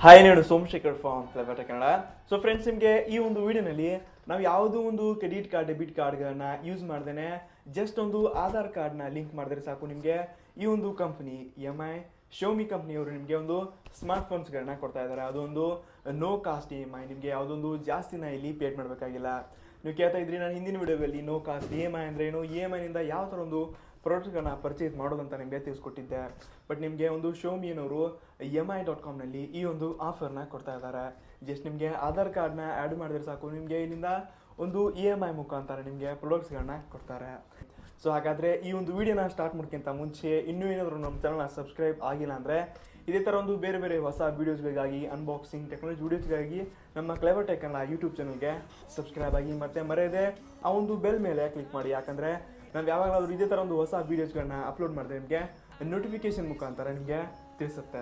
hi ನಾನು Somashekar from ಕ್ಲಬಟ Kannada so friends ನಿಮಗೆ ಈ ಒಂದು ವಿಡಿಯೋನಲ್ಲಿ ನಾವು ಯಾವುದೋ ಒಂದು ಕ್ರೆಡಿಟ್ ಕಾರ್ಡ್ ಡೆಬಿಟ್ ಕಾರ್ಡ್ಗಳನ್ನ ಯೂಸ್ ಮಾಡ್ದೇನೆ ಜಸ್ಟ್ ಒಂದು ಆಧಾರ್ ಕಾರ್ಡ್ನ ಲಿಂಕ್ ಮಾಡಿದ್ರೆ ಸಾಕು ನಿಮಗೆ ಈ ಒಂದು ಕಂಪ್ನಿ ಎಮ್ ಐ ಶೋಮಿ ಕಂಪ್ನಿಯವರು ನಿಮಗೆ ಒಂದು ಸ್ಮಾರ್ಟ್ ಫೋನ್ಸ್ಗಳನ್ನ ಕೊಡ್ತಾ ಇದ್ದಾರೆ ಅದೊಂದು no cost E M I ನಿಮಗೆ ಯಾವುದೊಂದು ಜಾಸ್ತಿನ ಇಲ್ಲಿ ಪೇಡ್ ಮಾಡಬೇಕಾಗಿಲ್ಲ ನೀವು ಕೇಳ್ತಾ ಇದ್ರಿ ನಾನು ಹಿಂದಿನ ವಿಡಿಯೋದಲ್ಲಿ no cost E M I ಅಂದ್ರೆ ಏನು ಇ ಎಮ್ ಐನಿಂದ ಯಾವ ಥರ ಒಂದು ಪ್ರಾಡಕ್ಟ್ಗಳನ್ನ ಪರ್ಚೇಸ್ ಮಾಡೋದಂತ ನಿಮಗೆ ತಿಳಿಸ್ಕೊಟ್ಟಿದ್ದೆ ಬಟ್ ನಿಮಗೆ ಒಂದು ಶೋಮಿಯನವರು ಎಮ್ ಐ ಡಾಟ್ ಕಾಮ್ನಲ್ಲಿ ಈ ಒಂದು ಆಫರ್ನ ಕೊಡ್ತಾ ಇದ್ದಾರೆ ಜಸ್ಟ್ ನಿಮಗೆ ಆಧಾರ್ ಕಾರ್ಡ್ನ ಆ್ಯಡ್ ಮಾಡಿದ್ರೆ ಸಾಕು ನಿಮಗೆ ಇಲ್ಲಿಂದ ಒಂದು ಇ ಎಮ್ ಐ ಮುಖಾಂತರ ನಿಮಗೆ ಪ್ರಾಡಕ್ಟ್ಸ್ಗಳನ್ನ ಕೊಡ್ತಾರೆ ಸೊ ಹಾಗಾದರೆ ಈ ಒಂದು ವಿಡಿಯೋನ ಸ್ಟಾರ್ಟ್ ಮಾಡೋಕ್ಕಿಂತ ಮುಂಚೆ ಇನ್ನೂ ಏನಾದರೂ ನಮ್ಮ ಚಾನಲ್ನ ಸಬ್ಸ್ಕ್ರೈಬ್ ಆಗಿಲ್ಲ ಅಂದರೆ ಇದೇ ಥರ ಒಂದು ಬೇರೆ ಬೇರೆ ಹೊಸ ವೀಡಿಯೋಸ್ಗಳಿಗಾಗಿ ಅನ್ಬಾಕ್ಸಿಂಗ್ ಟೆಕ್ನಾಲಜಿ ವೀಡಿಯೋಸ್ಗಾಗಿ ನಮ್ಮ ಕ್ಲೇವರ್ ಟೆಕ್ ಅನ್ನೋ ಯೂಟ್ಯೂಬ್ ಚಾನಲ್ಗೆ ಸಬ್ಸ್ಕ್ರೈಬ್ ಆಗಿ ಮತ್ತೆ ಮರೆಯದೆ ಆ ಒಂದು ಬೆಲ್ ಮೇಲೆ ಕ್ಲಿಕ್ ಮಾಡಿ ಯಾಕಂದರೆ ನಾವು ಯಾವಾಗಲಾದರೂ ಇದೇ ಥರ ಒಂದು ಹೊಸ ವೀಡಿಯೋಸ್ಗಳನ್ನ ಅಪ್ಲೋಡ್ ಮಾಡಿದ್ರೆ ನಿಮಗೆ ನೋಟಿಫಿಕೇಶನ್ ಮುಖಾಂತರ ನಿಮಗೆ ತಿಳಿಸುತ್ತೆ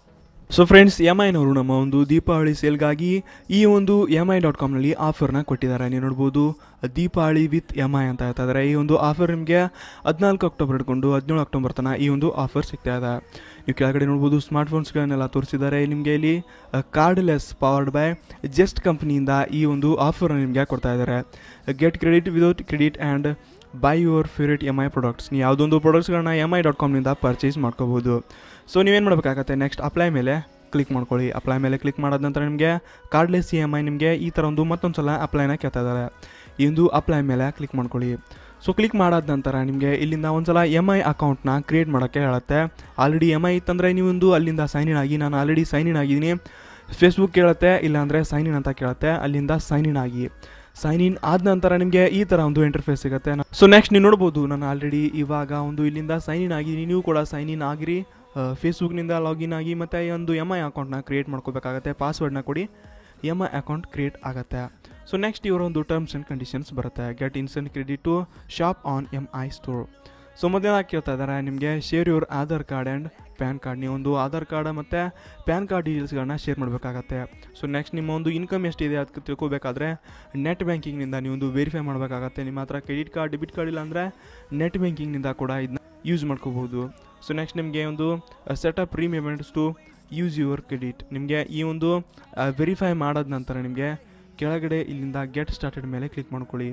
ಸೊ ಫ್ರೆಂಡ್ಸ್ ಎಮ್ ಐನವರು ನಮ್ಮ ಒಂದು ದೀಪಾವಳಿ ಸೇಲ್ಗಾಗಿ ಈ ಒಂದು ಎಮ್ ಐ ಡಾಟ್ ಕಾಮ್ನಲ್ಲಿ ಆಫರ್ನ ಕೊಟ್ಟಿದ್ದಾರೆ ನೀವು ನೋಡ್ಬೋದು ದೀಪಾವಳಿ ವಿತ್ ಎಮ್ ಐ ಅಂತ ಹೇಳ್ತಾ ಇದ್ದಾರೆ ಈ ಒಂದು ಆಫರ್ ನಿಮಗೆ ಹದಿನಾಲ್ಕು ಅಕ್ಟೋಬರ್ ಹಿಡ್ಕೊಂಡು ಹದಿನೇಳು ಅಕ್ಟೋಬರ್ ತನಕ ಈ ಒಂದು ಆಫರ್ ಸಿಗ್ತಾ ಇದೆ ನೀವು ಕೆಳಗಡೆ ನೋಡ್ಬೋದು ಸ್ಮಾರ್ಟ್ ಫೋನ್ಸ್ಗಳನ್ನೆಲ್ಲ ತೋರಿಸಿದ್ದಾರೆ ನಿಮಗೆ ಇಲ್ಲಿ ಕಾರ್ಡ್ಲೆಸ್ ಪವರ್ಡ್ ಬೈ ಜಸ್ಟ್ ಕಂಪ್ನಿಯಿಂದ ಈ ಒಂದು ಆಫರ್ನ ನಿಮಗೆ ಕೊಡ್ತಾ ಇದ್ದಾರೆ get credit without credit and buy your favourite M I products ನೀವು ಯಾವುದೊಂದು ಪ್ರಾಡಕ್ಟ್ಸ್ಗಳನ್ನ ಎಮ್ ಐ ಡಾಟ್ ಕಾಮ್ನಿಂದ ಪರ್ಚೇಸ್ ಮಾಡ್ಕೋಬೋದು ಸೊ ನೀವೇನು ಮಾಡಬೇಕಾಗತ್ತೆ ನೆಕ್ಸ್ಟ್ ಅಪ್ಲೈ ಮೇಲೆ ಕ್ಲಿಕ್ ಮಾಡ್ಕೊಳ್ಳಿ ಅಪ್ಲೈ ಮೇಲೆ ಕ್ಲಿಕ್ ಮಾಡಾದ ನಂತರ ನಿಮಗೆ ಕಾರ್ಡ್ಲೆಸ್ ಇ ಎಮ್ ಐ ನಿಮಗೆ ಈ ಥರ ಒಂದು ಮತ್ತೊಂದು ಸಲ ಅಪ್ಲೈನ ಕೇಳ್ತಾ ಇದ್ದಾರೆ ಈ ಒಂದು ಅಪ್ಲೈ ಮೇಲೆ ಕ್ಲಿಕ್ ಮಾಡ್ಕೊಳ್ಳಿ ಸೊ ಕ್ಲಿಕ್ ಮಾಡಾದ ನಂತರ ನಿಮಗೆ ಇಲ್ಲಿಂದ ಒಂದ್ಸಲ ಎಮ್ ಐ ಅಕೌಂಟ್ನ ಕ್ರಿಯೇಟ್ ಮಾಡೋಕ್ಕೆ ಹೇಳುತ್ತೆ ಆಲ್ರೆಡಿ ಎಮ್ ಐ ಇತ್ತಂದರೆ ನೀವೊಂದು ಅಲ್ಲಿಂದ ಸೈನ್ ಇನ್ ಆಗಿ ನಾನು ಆಲ್ರೆಡಿ ಸೈನ್ ಇನ್ ಆಗಿದ್ದೀನಿ ಫೇಸ್ಬುಕ್ ಕೇಳುತ್ತೆ ಇಲ್ಲಾಂದರೆ ಸೈನ್ ಇನ್ ಅಂತ ಕೇಳುತ್ತೆ ಅಲ್ಲಿಂದ ಸೈನ್ ಇನ್ ಆಗಿ ಸೈನ್ ಇನ್ ಆದ ನಂತರ ನಿಮಗೆ ಈ ಥರ ಒಂದು ಇಂಟರ್ಫೇಸ್ ಸಿಗುತ್ತೆ ಸೊ ನೆಕ್ಸ್ಟ್ ನೀವು ನೋಡ್ಬೋದು ನಾನು ಆಲ್ರೆಡಿ ಇವಾಗ ಒಂದು ಇಲ್ಲಿಂದ ಸೈನ್ ಇನ್ ಆಗಿ ನೀವು ಕೂಡ ಸೈನ್ ಇನ್ ಆಗಿರಿ ಫೇಸ್ಬುಕ್ನಿಂದ ಲಾಗಿನ್ ಆಗಿ ಮತ್ತು ಈ ಒಂದು ಎಮ್ ಐ ಅಕೌಂಟ್ನ ಕ್ರಿಯೇಟ್ ಮಾಡ್ಕೋಬೇಕಾಗತ್ತೆ ಪಾಸ್ವರ್ಡ್ನ ಕೊಡಿ ಎಮ್ ಐ ಅಕೌಂಟ್ ಕ್ರಿಯೇಟ್ ಆಗುತ್ತೆ ಸೊ ನೆಕ್ಸ್ಟ್ ಇವರೊಂದು ಟರ್ಮ್ಸ್ ಆ್ಯಂಡ್ ಕಂಡೀಷನ್ಸ್ ಬರುತ್ತೆ get instant credit to shop on M I store so ಮೊದಲ ಕೇಳ್ತಾ ಇದ್ದಾರೆ ನಿಮಗೆ share your Aadhaar card and PAN card ನೀವು ಒಂದು ಆಧಾರ್ ಕಾರ್ಡ್ ಮತ್ತು ಪ್ಯಾನ್ ಕಾರ್ಡ್ ಡೀಟೇಲ್ಸ್ಗಳನ್ನ ಶೇರ್ ಮಾಡಬೇಕಾಗತ್ತೆ ಸೊ ನೆಕ್ಸ್ಟ್ ನಿಮ್ಮ ಒಂದು ಇನ್ಕಮ್ ಎಷ್ಟಿದೆ ಅದಕ್ಕೆ ತಿಳ್ಕೊಬೇಕಾದ್ರೆ ನೆಟ್ ಬ್ಯಾಂಕಿಂಗ್ನಿಂದ ನೀವು ಒಂದು ವೆರಿಫೈ ಮಾಡಬೇಕಾಗತ್ತೆ ನಿಮ್ಮ ಹತ್ರ ಕ್ರೆಡಿಟ್ ಕಾರ್ಡ್ ಡೆಬಿಟ್ ಕಾರ್ಡ್ ಇಲ್ಲ ಅಂದರೆ ನೆಟ್ ಬ್ಯಾಂಕಿಂಗ್ನಿಂದ ಕೂಡ ಇದನ್ನ ಯೂಸ್ ಮಾಡ್ಕೋಬೋದು ಸೊ ನೆಕ್ಸ್ಟ್ ನಿಮಗೆ ಒಂದು setup repayments to use your credit ನಿಮಗೆ ಈ ಒಂದು ವೆರಿಫೈ ಮಾಡಾದ ನಂತರ ನಿಮಗೆ ಕೆಳಗಡೆ ಇಲ್ಲಿಂದ ಗೆಟ್ ಸ್ಟಾರ್ಟೆಡ್ ಮೇಲೆ ಕ್ಲಿಕ್ ಮಾಡ್ಕೊಳ್ಳಿ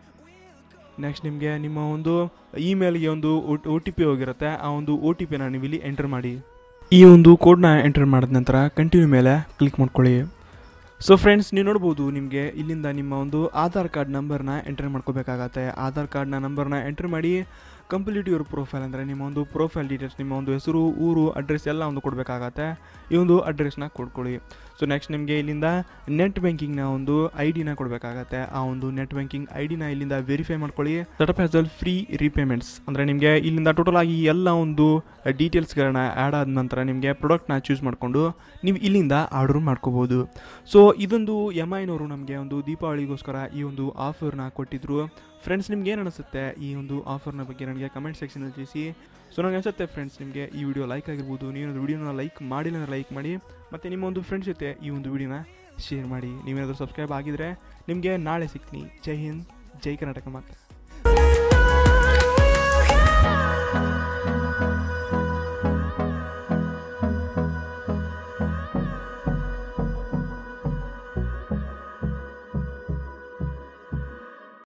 ನೆಕ್ಸ್ಟ್ ನಿಮಗೆ ನಿಮ್ಮ ಒಂದು ಇಮೇಲ್ಗೆ ಒಂದು ಒ ಟಿ ಪಿ ಹೋಗಿರುತ್ತೆ ಆ ಒಂದು ಒ ಟಿ ಪಿನ ನೀವು ಇಲ್ಲಿ ಎಂಟರ್ ಮಾಡಿ ಈ ಒಂದು ಕೋಡ್ನ ಎಂಟರ್ ಮಾಡಿದ ನಂತರ ಕಂಟಿನ್ಯೂ ಮೇಲೆ ಕ್ಲಿಕ್ ಮಾಡ್ಕೊಳ್ಳಿ ಸೊ ಫ್ರೆಂಡ್ಸ್ ನೀವು ನೋಡ್ಬೋದು ನಿಮಗೆ ಇಲ್ಲಿಂದ ನಿಮ್ಮ ಒಂದು ಆಧಾರ್ ಕಾರ್ಡ್ ನಂಬರ್ನ ಎಂಟರ್ ಮಾಡ್ಕೋಬೇಕಾಗತ್ತೆ ಆಧಾರ್ ಕಾರ್ಡ್ನ ನಂಬರ್ನ ಎಂಟರ್ ಮಾಡಿ ಕಂಪ್ಲೀಟ್ ಯುವರ್ ಪ್ರೊಫೈಲ್ ಅಂದರೆ ನಿಮ್ಮ ಒಂದು ಪ್ರೊಫೈಲ್ ಡೀಟೇಲ್ಸ್ ನಿಮ್ಮ ಒಂದು ಹೆಸರು ಊರು ಅಡ್ರೆಸ್ ಎಲ್ಲ ಒಂದು ಕೊಡಬೇಕಾಗತ್ತೆ ಈ ಒಂದು ಅಡ್ರೆಸ್ನ ಕೊಡ್ಕೊಳ್ಳಿ ಸೊ ನೆಕ್ಸ್ಟ್ ನಿಮಗೆ ಇಲ್ಲಿಂದ ನೆಟ್ ಬ್ಯಾಂಕಿಂಗ್ನ ಒಂದು ಐ ಡಿನ ಕೊಡಬೇಕಾಗತ್ತೆ ಆ ಒಂದು ನೆಟ್ ಬ್ಯಾಂಕಿಂಗ್ ಐ ಡಿನ ಇಲ್ಲಿಂದ ವೆರಿಫೈ ಮಾಡ್ಕೊಳ್ಳಿ setup as well free repayments ಅಂದರೆ ನಿಮಗೆ ಇಲ್ಲಿಂದ ಟೋಟಲ್ ಆಗಿ ಎಲ್ಲ ಒಂದು ಡೀಟೇಲ್ಸ್ಗಳನ್ನ ಆ್ಯಡ್ ಆದ ನಂತರ ನಿಮಗೆ ಪ್ರಾಡಕ್ಟ್ನ ಚೂಸ್ ಮಾಡಿಕೊಂಡು ನೀವು ಇಲ್ಲಿಂದ ಆರ್ಡರ್ ಮಾಡ್ಕೋಬೋದು ಸೊ ಇದೊಂದು ಎಮ್ ಐನವರು ನಮಗೆ ಒಂದು ದೀಪಾವಳಿಗೋಸ್ಕರ ಈ ಒಂದು ಆಫರ್ನ ಕೊಟ್ಟಿದ್ರು ಫ್ರೆಂಡ್ಸ್ ನಿಮ್ಗೆ ಏನು ಅನಿಸುತ್ತೆ ಈ ಒಂದು ಆಫರ್ನ ಬಗ್ಗೆ ನನಗೆ ಕಮೆಂಟ್ ಸೆಕ್ಷನಲ್ಲಿ ತಿಳಿಸಿ ಸೊ ನನಗೆ ಅನಿಸುತ್ತೆ ಫ್ರೆಂಡ್ಸ್ ನಿಮಗೆ ಈ ವಿಡಿಯೋ ಲೈಕ್ ಆಗಿರ್ಬೋದು ನೀವು ವಿಡಿಯೋನ ಲೈಕ್ ಮಾಡಿಲ್ಲ ಅಂದರೆ ಲೈಕ್ ಮಾಡಿ ಮತ್ತು ನಿಮ್ಮ ಒಂದು ಫ್ರೆಂಡ್ಸ್ ಜೊತೆ ಈ ಒಂದು ವಿಡಿಯೋನ ಶೇರ್ ಮಾಡಿ ನೀವೇನಾದರೂ ಸಬ್ಸ್ಕ್ರೈಬ್ ಆಗಿದ್ರೆ ನಿಮಗೆ ನಾಳೆ ಸಿಗ್ತೀನಿ ಜೈ ಹಿಂದ್ ಜೈ ಕರ್ನಾಟಕ ಮಾತ್ರ